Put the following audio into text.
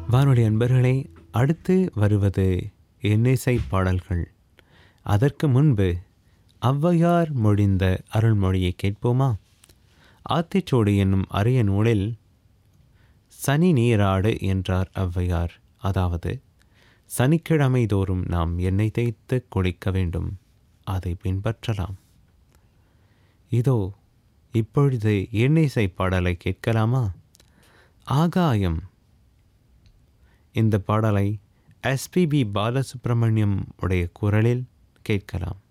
வானொலி அன்பர்களே அடுத்து வருவது எண்ணிசை பாடல்கள் அதற்கு முன்பு ஔவையார் மொழிந்த அருள்மொழியை கேட்போமா ஆத்திச்சோடு என்னும் அரிய நூலில் சனி நீராடு என்றார் ஔவையார் அதாவது சனிக்கிழமை தோறும் நாம் எண்ணெய் தேய்த்து குளிக்க வேண்டும் அதை பின்பற்றலாம் இதோ இப்பொழுது எண்ணிசை பாடலை கேட்கலாமா ஆகாயம் இந்த பாடலை எஸ்பிபி பாலசுப்ரமணியம் உடைய குரலில் கேட்கலாம்